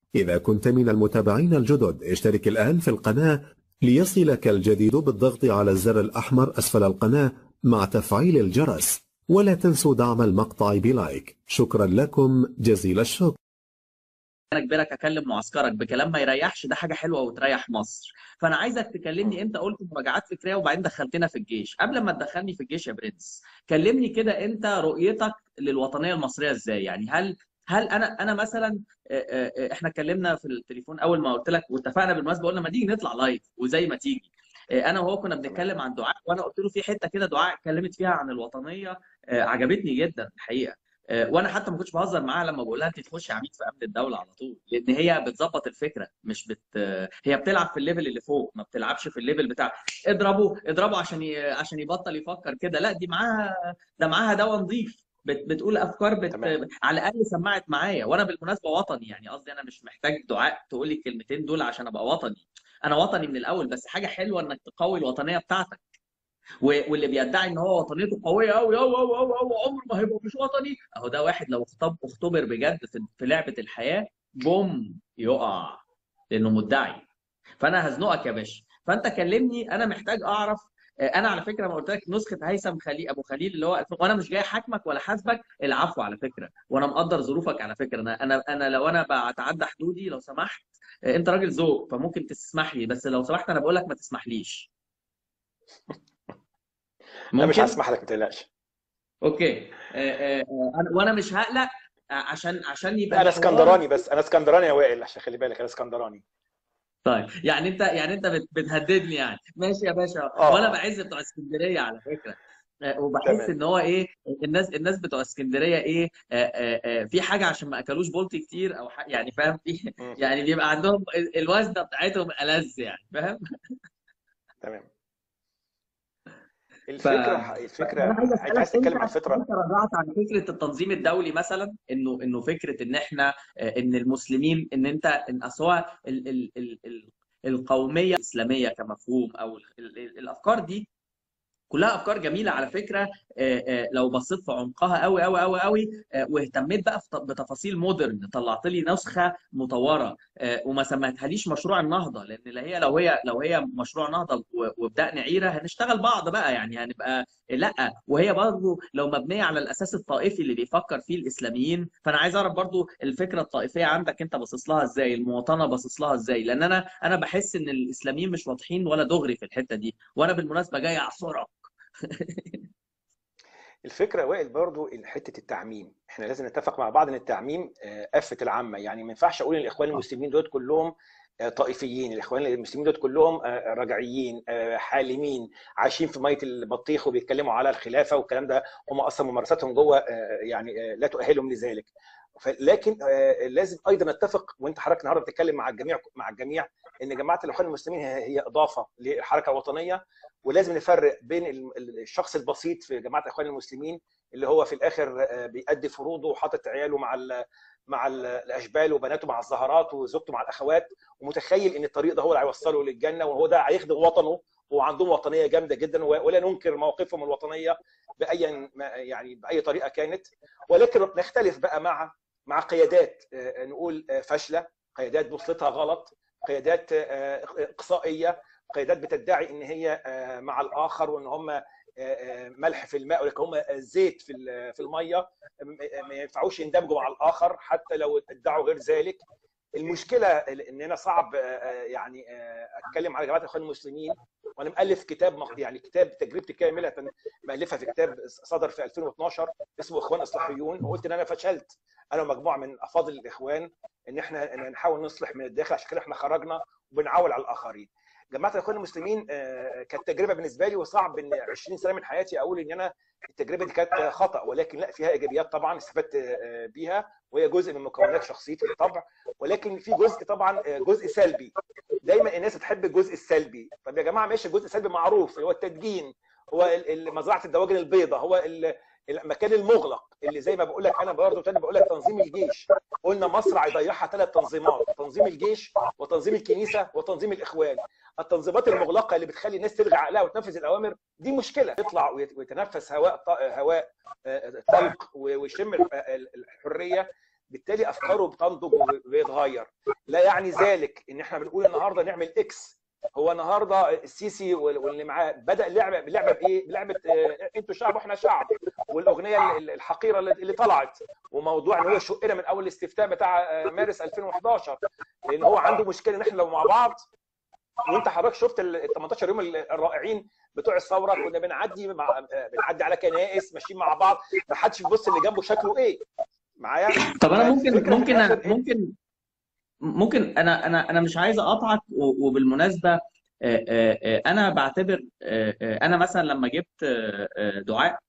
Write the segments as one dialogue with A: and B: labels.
A: إذا كنت من المتابعين الجدد اشترك الآن في القناة ليصلك الجديد بالضغط على الزر الأحمر أسفل القناة مع تفعيل الجرس ولا تنسوا دعم المقطع بلايك شكرا لكم جزيل الشكر
B: انا اجبرك اكلم معسكرك بكلام ما يريحش ده حاجه حلوه وتريح مصر فانا عايزك تكلمني انت قلت مراجعات فكريه وبعدين دخلتنا في الجيش قبل ما تدخلني في الجيش يا برنس كلمني كده انت رؤيتك للوطنيه المصريه ازاي يعني هل هل انا انا مثلا احنا اتكلمنا في التليفون اول ما قلت لك واتفقنا بالمناسبه قلنا ما تيجي نطلع لايف وزي ما تيجي انا وهو كنا بنتكلم عن دعاء وانا قلت له في حته كده دعاء اتكلمت فيها عن الوطنيه عجبتني جدا الحقيقه وانا حتى ما كنتش بهزر معاها لما بقول لها انت تخشي عميد في امن الدوله على طول لان هي بتظبط الفكره مش بت هي بتلعب في الليفل اللي فوق ما بتلعبش في الليفل بتاع اضربه اضربه عشان ي... عشان يبطل يفكر كده لا دي معاها ده معاها دواء نظيف بت... بتقول افكار بت... على الاقل سمعت معايا وانا بالمناسبه وطني يعني قصدي انا مش محتاج دعاء تقول لي الكلمتين دول عشان ابقى وطني انا وطني من الاول بس حاجه حلوه انك تقوي الوطنيه بتاعتك واللي بيدعي ان هو وطنيته قويه قوي قوي قوي قوي قوي عمره ما هيبقى مش وطني اهو ده واحد لو اختب اختبر بجد في لعبه الحياه بوم يقع لانه مدعي فانا هزنقك يا باشا فانت كلمني انا محتاج اعرف انا على فكره ما قلت لك نسخه هيثم خليل ابو خليل اللي هو وانا مش جاي حاكمك ولا حاسبك العفو على فكره وانا مقدر ظروفك على فكره انا انا انا لو انا بتعدى حدودي لو سمحت انت راجل ذوق فممكن تسمح لي بس لو سمحت انا بقول لك ما تسمحليش
C: انا مش هسمح لك ما تقلقش
B: اوكي آه آه وانا مش هقلق عشان عشان يبقى
C: انا اسكندراني بس انا اسكندراني يا وائل عشان خلي بالك انا اسكندراني
B: طيب يعني انت يعني انت بتهددني يعني ماشي يا باشا آه. وانا بعز بتوع اسكندريه على فكره وبحس ان هو ايه الناس الناس بتوع اسكندريه ايه آآ آآ في حاجه عشان ما اكلوش بولتي كتير او يعني فاهم في يعني بيبقى عندهم الوزنه بتاعتهم ألذ يعني فاهم
C: تمام الفكره ف... الفكره انت عايز تتكلم عن الفكره
B: انت رجعت عن فكره التنظيم الدولي مثلا انه انه فكره ان احنا ان المسلمين ان انت ان اصل هو ال... ال... ال... ال... القوميه الاسلاميه كمفهوم او ال... ال... الافكار دي كلها افكار جميله على فكره لو بصيت في عمقها قوي قوي قوي قوي واهتميت بقى بتفاصيل مودرن طلعت لي نسخه مطوره وما سميتهاليش مشروع النهضه لان هي لو هي لو هي مشروع نهضه وبدأنا عيره هنشتغل بعض بقى يعني هنبقى لا وهي برضه لو مبنيه على الاساس الطائفي اللي بيفكر فيه الاسلاميين فانا عايز اعرف برضه الفكره الطائفيه عندك انت باصص لها ازاي المواطنه باصص لها ازاي لان انا انا بحس ان الاسلاميين مش واضحين ولا دغري في الحته دي وانا بالمناسبه جاي اعصرك
C: الفكره وائل برضو حته التعميم احنا لازم نتفق مع بعض ان التعميم آفه العامه يعني ما ينفعش اقول ان الاخوان المسلمين دول كلهم طائفيين الاخوان المسلمين دول كلهم رجعيين حالمين عايشين في ميه البطيخ وبيتكلموا على الخلافه والكلام ده هم اصلا ممارساتهم جوه يعني لا تؤهلهم لذلك لكن لازم ايضا نتفق وانت حضرتك النهارده بتتكلم مع الجميع مع الجميع ان جماعه الاخوان المسلمين هي اضافه للحركه الوطنيه ولازم نفرق بين الشخص البسيط في جماعه الاخوان المسلمين اللي هو في الاخر بيأدي فروضه وحاطط عياله مع ال مع الاشبال وبناته مع الزهرات وزوجته مع الاخوات ومتخيل ان الطريق ده هو اللي هيوصله للجنه وهو ده هيخدم وطنه وعندهم وطنيه جامده جدا ولا ننكر مواقفهم الوطنيه باي يعني باي طريقه كانت ولكن نختلف بقى مع مع قيادات نقول فاشله قيادات بوصلتها غلط قيادات اقصائيه قيادات بتدعي ان هي مع الاخر وان هم ملح في الماء ولكن هم زيت في في الميه ما ينفعوش يندمجوا مع الاخر حتى لو ادعوا غير ذلك المشكله ان انا صعب يعني اتكلم على جماعه الاخوان المسلمين وانا مؤلف كتاب يعني كتاب تجربتي كامله مؤلفها في كتاب صدر في 2012 اسمه اخوان اصلاحيون وقلت ان انا فشلت انا ومجموعه من افاضل الاخوان ان احنا نحاول نصلح من الداخل عشان كده احنا خرجنا وبنعول على الاخرين جماعه الاخوان المسلمين كانت تجربه بالنسبه لي وصعب ان 20 سنه من حياتي اقول ان انا التجربه دي كانت خطا ولكن لا فيها ايجابيات طبعا استفدت بيها وهي جزء من مكونات شخصيتي بالطبع ولكن في جزء طبعا جزء سلبي دايما الناس بتحب الجزء السلبي طب يا جماعه ماشي الجزء السلبي معروف اللي هو التدجين هو مزرعه الدواجن البيضاء هو المكان المغلق اللي زي ما بقول لك انا برضه تاني بقول لك تنظيم الجيش قلنا مصر هيضيعها ثلاث تنظيمات تنظيم الجيش وتنظيم الكنيسه وتنظيم الاخوان التنظيمات المغلقه اللي بتخلي الناس تلغي عقلها وتنفذ الاوامر دي مشكله يطلع ويتنفس هواء هواء طلق ويشم الحريه بالتالي افكاره بتنضج وبيتغير لا يعني ذلك ان احنا بنقول النهارده نعمل اكس هو النهارده السيسي واللي معاه بدا لعبه بلعبه بايه؟ بلعبه آه، انتوا شعب واحنا شعب والاغنيه الحقيره اللي طلعت وموضوع ان هو شقنا من اول الاستفتاء بتاع آه، مارس 2011 لان هو عنده مشكله ان احنا لو مع بعض وانت حضرتك شفت ال 18 يوم الرائعين بتوع الثوره كنا بنعدي مع بنعدي على كنائس ماشيين مع بعض ما حدش بيبص اللي جنبه شكله ايه معايا
B: طب انا ممكن ممكن ممكن ممكن انا انا انا مش عايز اقاطعك وبالمناسبه انا بعتبر انا مثلا لما جبت دعاء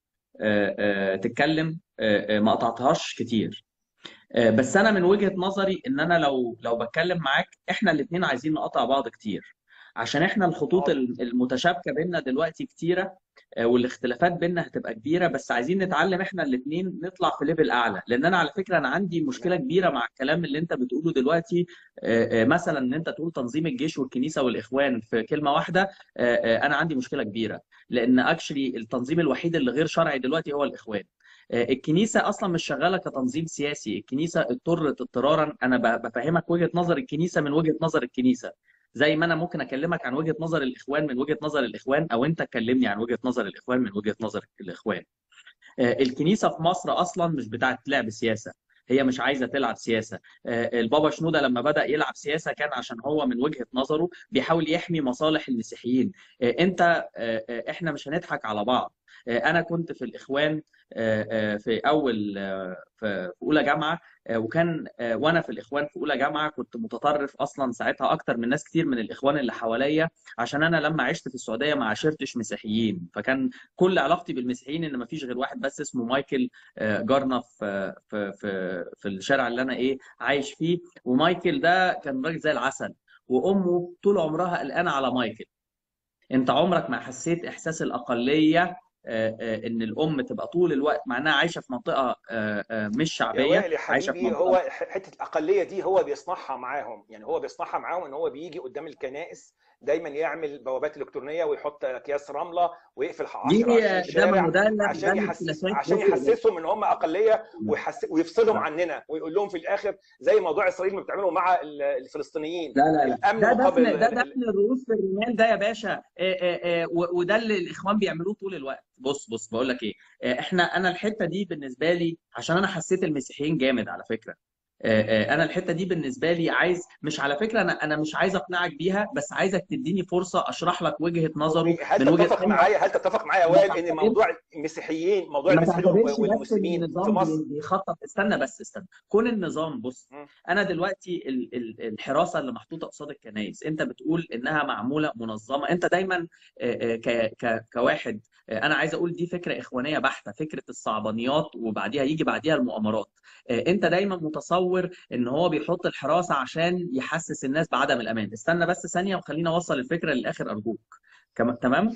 B: تتكلم ما قطعتهاش كتير بس انا من وجهه نظري ان انا لو لو بتكلم معاك احنا الاثنين عايزين نقطع بعض كتير عشان احنا الخطوط المتشابكه بيننا دلوقتي كتيره آه، والاختلافات بيننا هتبقى كبيره بس عايزين نتعلم احنا الاثنين نطلع في ليفل اعلى لان انا على فكره انا عندي مشكله كبيره مع الكلام اللي انت بتقوله دلوقتي آه، آه، مثلا ان انت تقول تنظيم الجيش والكنيسه والاخوان في كلمه واحده انا عندي مشكله كبيره لان اكشلي التنظيم الوحيد اللي غير شرعي دلوقتي هو الاخوان الكنيسه اصلا مش شغاله كتنظيم سياسي الكنيسه اضطرت اضطرارا انا بفهمك وجهه نظر الكنيسه من وجهه نظر الكنيسه زي ما انا ممكن اكلمك عن وجهه نظر الاخوان من وجهه نظر الاخوان او انت تكلمني عن وجهه نظر الاخوان من وجهه نظر الاخوان آه، الكنيسه في مصر اصلا مش بتاعت لعب سياسه هي مش عايزه تلعب سياسه آه، البابا شنوده لما بدا يلعب سياسه كان عشان هو من وجهه نظره بيحاول يحمي مصالح المسيحيين آه، انت احنا مش هنضحك على بعض انا كنت في الاخوان في اول في اولى جامعه وكان وانا في الاخوان في اولى جامعه كنت متطرف اصلا ساعتها اكتر من ناس كتير من الاخوان اللي حواليا عشان انا لما عشت في السعوديه ما عاشرتش مسيحيين فكان كل علاقتي بالمسيحيين ان ما فيش غير واحد بس اسمه مايكل جارنا في في في في الشارع اللي انا ايه عايش فيه ومايكل ده كان راجل زي العسل وامه طول عمرها قلقانه على مايكل انت عمرك ما حسيت احساس الاقليه آه، آه، ان الام تبقى طول الوقت مع انها عايشه في منطقه آه، مش شعبيه
C: يا عايشه في منطقة... هو حته الاقليه دي هو بيصنعها معاهم يعني هو بيصنعها معاهم ان هو بيجي قدام الكنائس دايما يعمل بوابات الكترونيه ويحط اكياس رمله ويقفل 10 الشارع ده عشان يحسس عشان يحسسهم ان هم اقليه ويحس ويفصلهم عننا ويقول لهم في الاخر زي موضوع اسرائيل ما بتعمله مع الفلسطينيين
B: لا لا لا الامن ده دفن ده دفن الرؤوس في الرمال ده يا باشا وده اللي الاخوان بيعملوه طول الوقت بص بص بقول لك ايه احنا انا الحته دي بالنسبه لي عشان انا حسيت المسيحيين جامد على فكره آه، آه، انا الحته دي بالنسبه لي عايز مش على فكره انا انا مش عايز اقنعك بيها بس عايزك تديني فرصه اشرح لك وجهه نظره
C: هل من وجهه تتفق معايا هل تتفق معايا يا وائل ان موضوع المسيحيين موضوع المسيحيين والمسلمين في مصر
B: بيخطط استنى بس استنى كون النظام بص انا دلوقتي الحراسه اللي محطوطه قصاد الكنائس انت بتقول انها معموله منظمه انت دايما آه، كواحد انا عايز اقول دي فكره اخوانيه بحته فكره الصعبانيات وبعديها يجي بعديها المؤامرات انت دايما متصور ان هو بيحط الحراسه عشان يحسس الناس بعدم الامان استنى بس ثانيه وخليني اوصل الفكره للاخر ارجوك تمام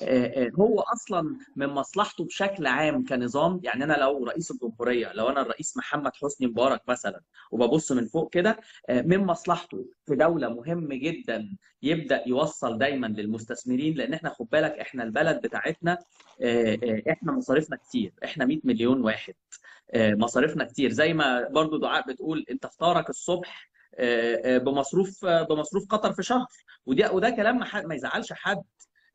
B: هو اصلا من مصلحته بشكل عام كنظام يعني انا لو رئيس الجمهوريه لو انا الرئيس محمد حسني مبارك مثلا وببص من فوق كده من مصلحته في دوله مهم جدا يبدا يوصل دايما للمستثمرين لان احنا خد بالك احنا البلد بتاعتنا احنا مصاريفنا كتير احنا 100 مليون واحد آه، مصاريفنا كتير زي ما برضو دعاء بتقول انت فطارك الصبح آه، آه، بمصروف بمصروف قطر في شهر ودي وده كلام ما, ما يزعلش حد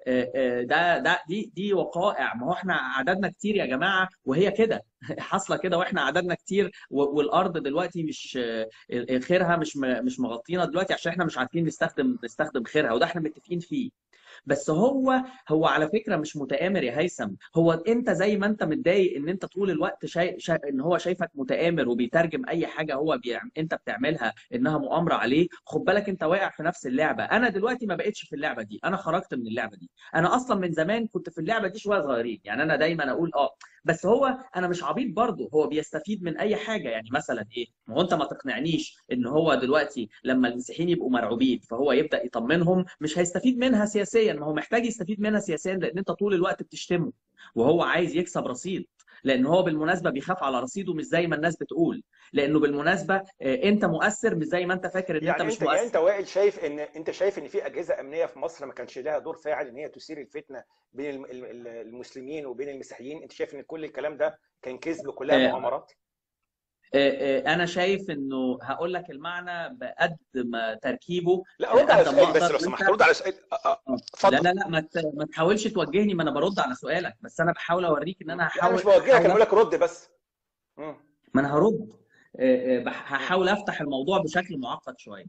B: ده ده دي دي وقائع ما هو احنا عددنا كتير يا جماعه وهي كده حاصله كده واحنا عددنا كتير والارض دلوقتي مش خيرها مش مش مغطينا دلوقتي عشان احنا مش عارفين نستخدم نستخدم خيرها وده احنا متفقين فيه بس هو هو على فكره مش متآمر يا هيثم هو انت زي ما انت متضايق ان انت طول الوقت شايف شا... ان هو شايفك متآمر وبيترجم اي حاجه هو بيعم... انت بتعملها انها مؤامره عليه خد بالك انت واقع في نفس اللعبه انا دلوقتي ما بقتش في اللعبه دي انا خرجت من اللعبه دي انا اصلا من زمان كنت في اللعبه دي شويه صغيرين يعني انا دايما اقول اه بس هو انا مش عبيط برضه هو بيستفيد من اي حاجه يعني مثلا ايه ما هو انت ما تقنعنيش ان هو دلوقتي لما المسيحيين يبقوا مرعوبين فهو يبدا يطمنهم مش هيستفيد منها سياسيا ما هو محتاج يستفيد منها سياسيا لان انت طول الوقت بتشتمه وهو عايز يكسب رصيد لان هو بالمناسبه بيخاف على رصيده مش زي ما الناس بتقول لانه بالمناسبه آه، انت مؤثر مش زي ما انت فاكر ان
C: يعني
B: انت
C: مش
B: انت مؤثر
C: يعني انت وائل شايف ان انت شايف ان في اجهزه امنيه في مصر ما كانش لها دور فاعل ان هي تثير الفتنه بين المسلمين وبين المسيحيين انت شايف ان كل الكلام ده كان كذب كلها آه، مؤامرات
B: آه، آه، انا شايف انه هقول لك المعنى بقد ما تركيبه
C: لا رد على
B: قد ما
C: سؤالي بس
B: اقدر
C: لو سمحت
B: وانت
C: رد على سؤال آه، آه،
B: لا
C: اتفضل
B: لا لا ما ت- ما تحاولش توجهني ما انا برد على سؤالك بس انا بحاول اوريك ان انا
C: لا انا مش
B: هحاول
C: بوجهك انا
B: هحاول
C: بقول لك رد بس مم.
B: ما انا هرد آه، آه، بح- هحاول افتح الموضوع بشكل معقد شويه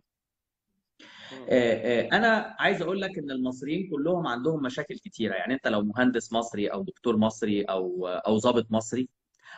C: مم.
B: آه، آه، انا عايز اقول لك ان المصريين كلهم عندهم مشاكل كتيره يعني انت لو مهندس مصري او دكتور مصري او او ضابط مصري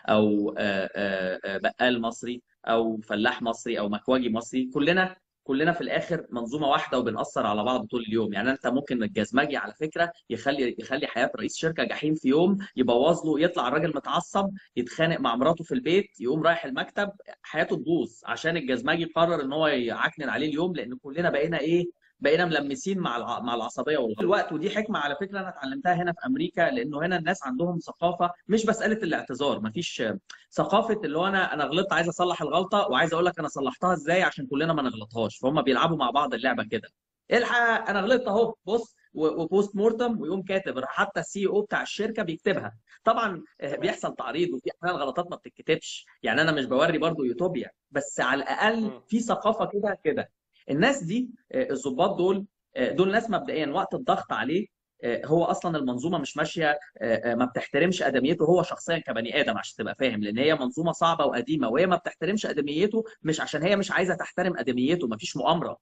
B: او آه، آه، آه، بقال مصري او فلاح مصري او مكواجي مصري كلنا كلنا في الاخر منظومه واحده وبنأثر على بعض طول اليوم يعني انت ممكن الجزمجي على فكره يخلي يخلي حياه رئيس شركه جحيم في يوم يبوظ له يطلع الراجل متعصب يتخانق مع مراته في البيت يقوم رايح المكتب حياته تبوظ عشان الجزمجي قرر ان هو يعكنن عليه اليوم لان كلنا بقينا ايه بقينا ملمسين مع الع... مع العصبيه والغضب الوقت ودي حكمه على فكره انا اتعلمتها هنا في امريكا لانه هنا الناس عندهم ثقافه مش مساله الاعتذار مفيش ثقافه اللي هو انا انا غلطت عايز اصلح الغلطه وعايز اقول لك انا صلحتها ازاي عشان كلنا ما نغلطهاش فهم بيلعبوا مع بعض اللعبه كده الحق انا غلطت اهو بص و- وبوست مورتم ويقوم كاتب حتى السي او بتاع الشركه بيكتبها طبعا آه،
C: تمام
B: بيحصل تعريض وفي احيانا غلطات ما بتتكتبش يعني انا مش بوري برضو يوتوبيا بس على الاقل
C: مم.
B: في ثقافه كده كده الناس دي آه، الضباط دول آه، دول ناس مبدئيا وقت الضغط عليه آه، هو اصلا المنظومه مش ماشيه آه، آه، ما بتحترمش ادميته هو شخصيا كبني ادم عشان تبقى فاهم لان هي منظومه صعبه وقديمه وهي ما بتحترمش ادميته مش عشان هي مش عايزه تحترم ادميته ما فيش مؤامره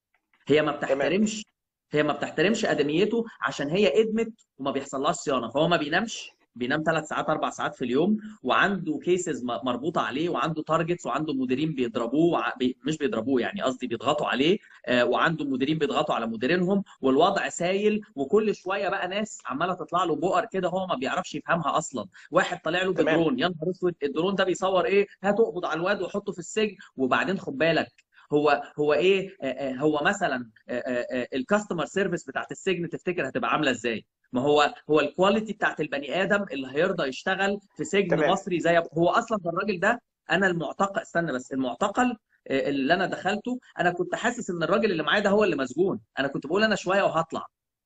B: هي ما
C: تمام
B: بتحترمش هي ما بتحترمش ادميته عشان هي ادمت وما بيحصلهاش صيانه فهو ما بينامش بينام ثلاث ساعات اربع ساعات في اليوم وعنده كيسز مربوطه عليه وعنده تارجتس وعنده مديرين بيضربوه وع- بي- مش بيضربوه يعني قصدي بيضغطوا عليه آه، وعنده مديرين بيضغطوا على مديرينهم والوضع سايل وكل شويه بقى ناس عماله تطلع له بؤر كده هو ما بيعرفش يفهمها اصلا واحد طالع له
C: تمام
B: بدرون يا نهار اسود الدرون ده بيصور ايه هات اقبض على الواد وحطه في السجن وبعدين خد بالك هو هو ايه آه، آه، هو مثلا الكاستمر سيرفيس بتاعت السجن تفتكر هتبقى عامله ازاي ما هو هو الكواليتي بتاعت البني ادم اللي هيرضى يشتغل في سجن
C: تمام
B: مصري زي هو اصلا الراجل ده انا المعتقل استنى بس المعتقل آه، اللي انا دخلته انا كنت حاسس ان الراجل اللي معايا ده هو اللي مسجون انا كنت بقول انا شويه وهطلع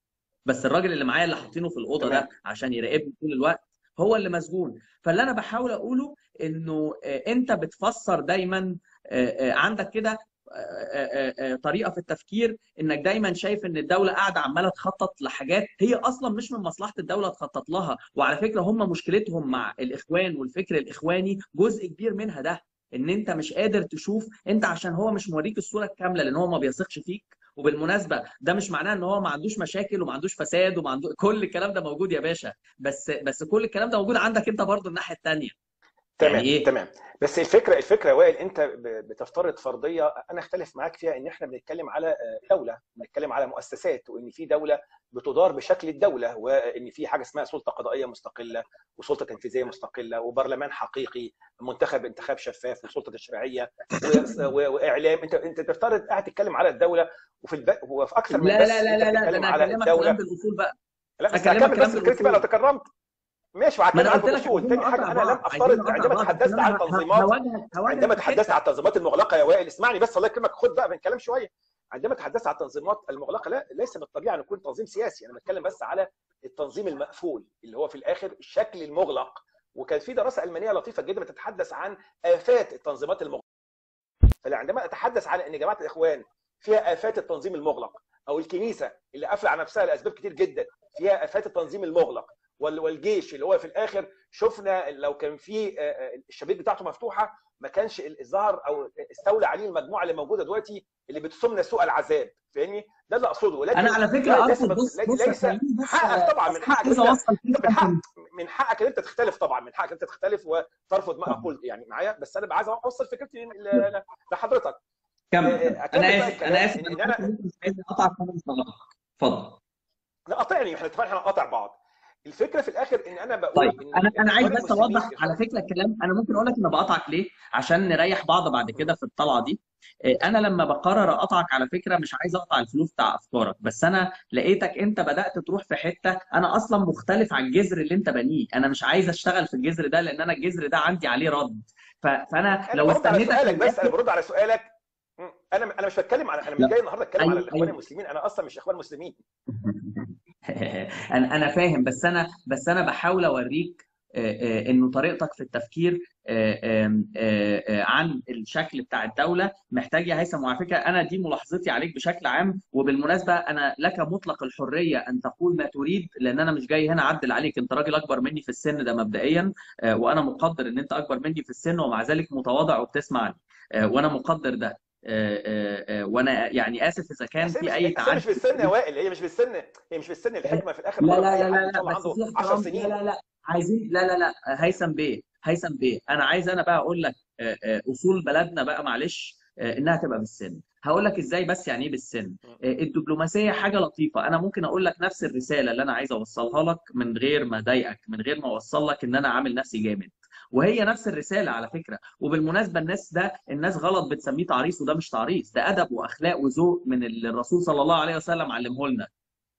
B: بس الراجل اللي معايا اللي حاطينه في الاوضه
C: تمام
B: ده عشان يراقبني طول الوقت هو اللي مسجون فاللي انا بحاول اقوله انه آه، انت بتفسر دايما آه، آه، عندك كده آه، آه، آه، طريقه في التفكير انك دايما شايف ان الدوله قاعده عماله تخطط لحاجات هي اصلا مش من مصلحه الدوله تخطط لها وعلى فكره هم مشكلتهم مع الاخوان والفكر الاخواني جزء كبير منها ده ان انت مش قادر تشوف انت عشان هو مش موريك الصوره الكامله لان هو ما بيثقش فيك وبالمناسبه ده مش معناه ان هو ما عندوش مشاكل وما عندوش فساد وما عنده كل الكلام ده موجود يا باشا بس بس كل الكلام ده موجود عندك انت برضه الناحيه الثانيه يعني
C: تمام
B: ايه
C: تمام بس الفكره الفكره يا وائل انت ب- بتفترض فرضيه انا اختلف معاك فيها ان احنا بنتكلم على آه، دوله بنتكلم على مؤسسات وان في دوله بتدار بشكل الدوله وان في حاجه اسمها سلطه قضائيه مستقله وسلطه تنفيذيه مستقله وبرلمان حقيقي منتخب انتخاب شفاف وسلطه تشريعيه و- و- واعلام انت انت بتفترض قاعد تتكلم على الدوله وفي الب... وفي اكثر من
B: لا
C: بس
B: لا لا
C: انت
B: لا لا ده
C: بتتكلم
B: انا
C: على
B: هكلمك
C: الدوله
B: كلام بالاصول بقى
C: لا بس
B: هكلمك
C: هكمل
B: كلام
C: بس فكرتي بقى لو
B: بالاصول
C: تكرمت ماشي
B: ما
C: وهكمل
B: انا
C: معاك
B: قلت لك
C: بالاصول
B: عايزين
C: تاني حاجه
B: نقاطع
C: انا لم
B: بعض عايزين
C: افترض
B: نقاطع
C: عندما
B: بعض بس
C: تحدثت
B: انا
C: عن
B: ه- ه-
C: تنظيمات
B: هواجهك هواجهك
C: عندما
B: في
C: تحدثت
B: حته
C: عن التنظيمات المغلقه يا وائل اسمعني بس الله يكرمك خد بقى بنتكلم شويه عندما تحدثت عن التنظيمات المغلقه لا ليس بالطبيعه ان يكون تنظيم سياسي انا بتكلم بس على التنظيم المقفول اللي هو في الاخر الشكل المغلق وكان في دراسه المانيه لطيفه جدا بتتحدث عن افات التنظيمات المغلقه فعندما اتحدث عن ان جماعه الاخوان فيها افات التنظيم المغلق او الكنيسه اللي قافله على نفسها لاسباب كتير جدا فيها افات التنظيم المغلق وال- والجيش اللي هو في الاخر شفنا لو كان في آه، آه، الشبابيك بتاعته مفتوحه ما كانش الظهر او استولى عليه المجموعه اللي موجوده دلوقتي اللي بتسمنا سوء العذاب فاهمني ده اللي اقصده ولكن
B: انا على فكره
C: لا- ليس
B: ارفض بص
C: لي-
B: بص يا
C: ليس
B: خليني بس
C: حقك طبعا من
B: بس
C: حقك
B: عايز
C: انت
B: اوصل
C: انت من
B: فكره
C: حق
B: إن-
C: من حقك ان انت تختلف طبعا من حقك ان انت تختلف وترفض ما اقول يعني معايا بس انا عايز اوصل فكرتي ل- ل- لحضرتك
B: كمل
C: آه،
B: كمل.
C: اكمل
B: انا
C: بقى
B: اسف انا
C: الكلام
B: اسف
C: ان
B: انا
C: إن
B: عارف
C: انا
B: ان انت مش عايز اقطعك فانا مش هقطعك اتفضل
C: لا قاطعني احنا اتفقنا احنا نقاطع بعض الفكره في الاخر ان انا بقول
B: طيب
C: ان
B: انا انا عايز
C: اخوان
B: بس
C: المسلمين
B: اوضح على فكره الكلام انا ممكن اقول لك ان بقطعك ليه عشان نريح بعض بعد كده في الطلعه دي إيه، انا لما بقرر اقطعك على فكره مش عايز اقطع الفلوس بتاع افكارك بس انا لقيتك انت بدات تروح في حته انا اصلا مختلف عن الجذر اللي انت بنيه انا مش عايز اشتغل في الجذر ده لان انا الجذر ده عندي عليه رد ف- فانا
C: انا
B: لو
C: برد على
B: استنيتك
C: سؤالك بس انا
B: للاخر
C: برد على سؤالك م، انا انا مش بتكلم على انا مش
B: لا
C: جاي النهارده اتكلم على
B: ايوه
C: الاخوان
B: ايوه
C: المسلمين انا اصلا مش اخوان مسلمين
B: انا انا فاهم بس انا بس انا بحاول اوريك آه، آه، انه طريقتك في التفكير عن الشكل بتاع الدوله محتاج يا هيثم وعلى فكره انا دي ملاحظتي عليك بشكل عام وبالمناسبه انا لك مطلق الحريه ان تقول ما تريد لان انا مش جاي هنا اعدل عليك انت راجل اكبر مني في السن ده مبدئيا وانا مقدر ان انت اكبر مني في السن ومع ذلك متواضع وبتسمعني وانا مقدر ده وانا يعني اسف اذا كان في اي
C: تعدي مش بالسن يا وائل هي مش بالسن هي مش بالسن الحكمه في الاخر
B: لا لا لا لا, لا بس في 10 سنين لا لا لا عايزين لا لا لا هيثم بيه هيثم بيه انا عايز انا بقى اقول لك اصول بلدنا بقى معلش انها تبقى بالسن هقول لك ازاي بس يعني ايه بالسن الدبلوماسيه حاجه لطيفه انا ممكن اقول لك نفس الرساله اللي انا عايز اوصلها لك من غير ما اضايقك من غير ما اوصل لك ان انا عامل نفسي جامد وهي نفس الرساله على فكره وبالمناسبه الناس ده الناس غلط بتسميه تعريس وده مش تعريس ده ادب واخلاق وذوق من اللي الرسول صلى الله عليه وسلم علمه لنا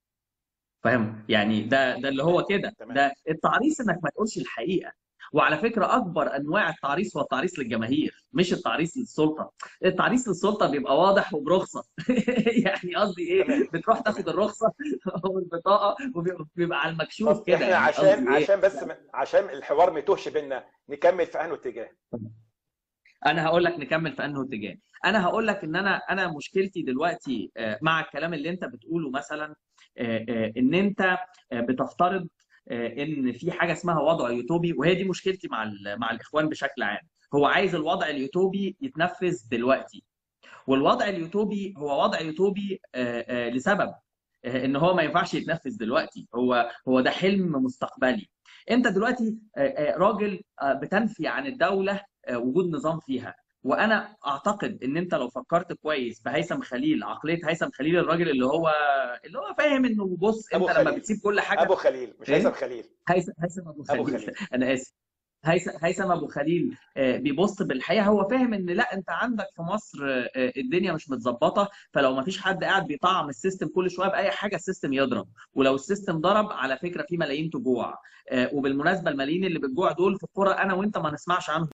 B: فاهم يعني ده ده اللي هو كده ده التعريس انك ما تقولش الحقيقه وعلى فكره اكبر انواع التعريس هو التعريس للجماهير مش التعريس للسلطه التعريس للسلطه بيبقى واضح وبرخصه يعني قصدي ايه بتروح تاخد الرخصه والبطاقه وبيبقى على المكشوف كده
C: يعني عشان عشان بس عشان الحوار ما يتوهش بينا نكمل في انه اتجاه
B: انا هقول لك نكمل في انه اتجاه انا هقول لك ان انا انا مشكلتي دلوقتي مع الكلام اللي انت بتقوله مثلا ان انت بتفترض ان في حاجه اسمها وضع يوتوبي وهي دي مشكلتي مع مع الاخوان بشكل عام هو عايز الوضع اليوتوبي يتنفذ دلوقتي والوضع اليوتوبي هو وضع يوتوبي لسبب ان هو ما ينفعش يتنفذ دلوقتي هو هو ده حلم مستقبلي انت دلوقتي راجل بتنفي عن الدوله وجود نظام فيها وانا اعتقد ان انت لو فكرت كويس بهيثم خليل عقليه هيثم خليل الراجل اللي هو اللي هو فاهم انه بص انت لما بتسيب كل حاجه
C: ابو خليل مش هيثم خليل
B: هيثم هيثم ابو خليل, أبو خليل. انا اسف هيثم ابو خليل بيبص بالحقيقه هو فاهم ان لا انت عندك في مصر الدنيا مش متظبطه فلو ما فيش حد قاعد بيطعم السيستم كل شويه باي حاجه السيستم يضرب ولو السيستم ضرب على فكره في ملايين تجوع وبالمناسبه الملايين اللي بتجوع دول في قرى انا وانت ما نسمعش عنهم